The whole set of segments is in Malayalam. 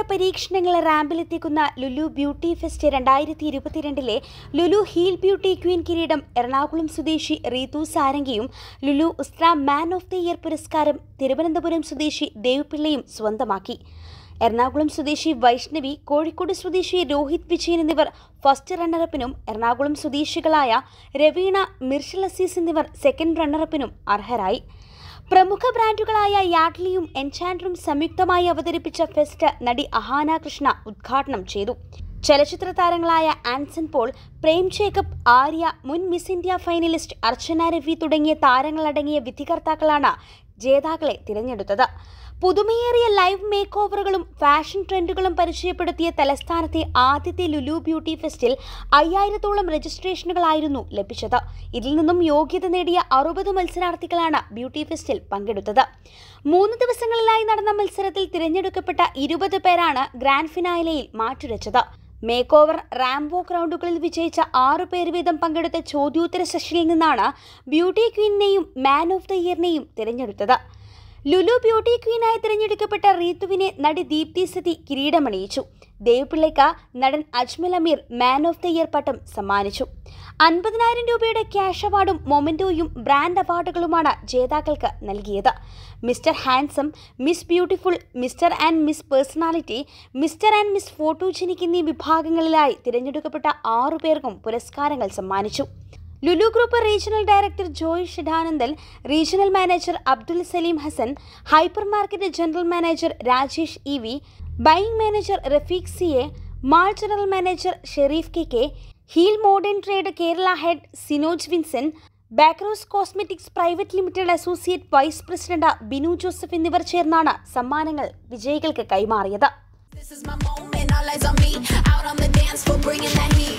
പരീക്ഷണങ്ങൾ റാമ്പിലെത്തിക്കുന്ന ലുലു ബ്യൂട്ടി ഫെസ്റ്റ് രണ്ടായിരത്തി ഇരുപത്തിരണ്ടിലെ ലുലു ഹീൽ ബ്യൂട്ടി ക്വീൻ കിരീടം എറണാകുളം സ്വദേശി റീതു സാരംഗിയും ലുലു ഉസ്ത്ര മാൻ ഓഫ് ദി ഇയർ പുരസ്കാരം തിരുവനന്തപുരം സ്വദേശി ദേവ്പിള്ളയും സ്വന്തമാക്കി എറണാകുളം സ്വദേശി വൈഷ്ണവി കോഴിക്കോട് സ്വദേശി രോഹിത് വിജയൻ എന്നിവർ ഫസ്റ്റ് റണ്ണറപ്പിനും എറണാകുളം സ്വദേശികളായ രവീണ മിർഷൽ അസീസ് എന്നിവർ സെക്കൻഡ് റണ്ണറപ്പിനും അർഹരായി പ്രമുഖ ബ്രാൻഡുകളായ യാഡ്ലിയും എൻചാൻഡറും സംയുക്തമായി അവതരിപ്പിച്ച ഫെസ്റ്റ് നടി അഹാന കൃഷ്ണ ഉദ്ഘാടനം ചെയ്തു ചലച്ചിത്ര താരങ്ങളായ ആൻസൺ പോൾ പ്രേം ജേക്കബ് ആര്യ മുൻ Miss India finalist Archana Ravi തുടങ്ങിയ താരങ്ങളടങ്ങിയ വിധികർത്താക്കളാണ് ജേതാക്കളെ തിരഞ്ഞെടുത്തത് പുതുമയേറിയ ലൈവ് മേക്ക് ഓവറുകളും ഫാഷൻ ട്രെൻഡുകളും പരിചയപ്പെടുത്തിയ തലസ്ഥാനത്തെ ആദ്യത്തെ ലുലു ബ്യൂട്ടി ഫെസ്റ്റിൽ അയ്യായിരത്തോളം രജിസ്ട്രേഷനുകളായിരുന്നു ലഭിച്ചത് ഇതിൽ നിന്നും യോഗ്യത നേടിയ അറുപത് മത്സരാർത്ഥികളാണ് ബ്യൂട്ടി ഫെസ്റ്റിൽ പങ്കെടുത്തത് മൂന്ന് ദിവസങ്ങളിലായി നടന്ന മത്സരത്തിൽ തിരഞ്ഞെടുക്കപ്പെട്ട ഇരുപത് പേരാണ് ഗ്രാൻഡ് ഫിനാലയിൽ മാറ്റുരച്ചത് മേക്ക് ഓവർ റാംബോക്ക് റൗണ്ടുകളിൽ വിജയിച്ച ആറു പേർ വീതം പങ്കെടുത്ത ചോദ്യോത്തര സെഷനിൽ നിന്നാണ് ബ്യൂട്ടി ക്വീനിനെയും മാൻ ഓഫ് ദ ഇയറിനെയും തിരഞ്ഞെടുത്തത് ലുലു ബ്യൂട്ടി ക്വീനായി തിരഞ്ഞെടുക്കപ്പെട്ട റീത്തുവിനെ നടി ദീപ്തി സതി കിരീടമണിയിച്ചു ദേവ്പിള്ളയ്ക്ക് നടൻ Ajmal Ameer man of the year പട്ടം സമ്മാനിച്ചു അൻപതിനായിരം രൂപയുടെ ക്യാഷ് അവാർഡും മൊമെന്റോയും ബ്രാൻഡ് അവാർഡുകളുമാണ് ജേതാക്കൾക്ക് നൽകിയത് mister handsome miss beautiful mister and miss personality mister and miss photogenic എന്നീ വിഭാഗങ്ങളിലായി തിരഞ്ഞെടുക്കപ്പെട്ട ആറു പേർക്കും പുരസ്കാരങ്ങൾ സമ്മാനിച്ചു Lulu group regional director Joy Shidanandal regional manager Abdul Salim Hasan hypermarket general manager Rajesh E V buying manager Rafeeq C A mall general manager Sherif K K ഹീൽ modern trade Kerala head Sinoj Vinson ബാക്രോസ് cosmetics private limited associate vice president Binu Joseph എന്നിവർ ചേർന്നാണ് സമ്മാനങ്ങൾ വിജയികൾക്ക് കൈമാറിയത് This is my moment, all eyes on me. Out on the dance floor, bringing that heat.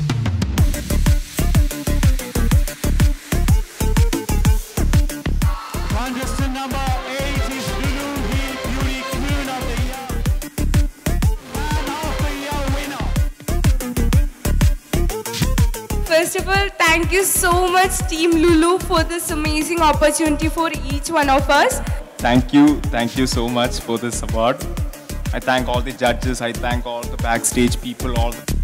Contestant number eight is Lulu Heal Beauty Queen of the Year. Man of the Year winner. First of all, thank you so much, Team Lulu, for this amazing opportunity for each one of us. Thank you, thank you so much for this award. I thank all the judges, I thank all the backstage people, all the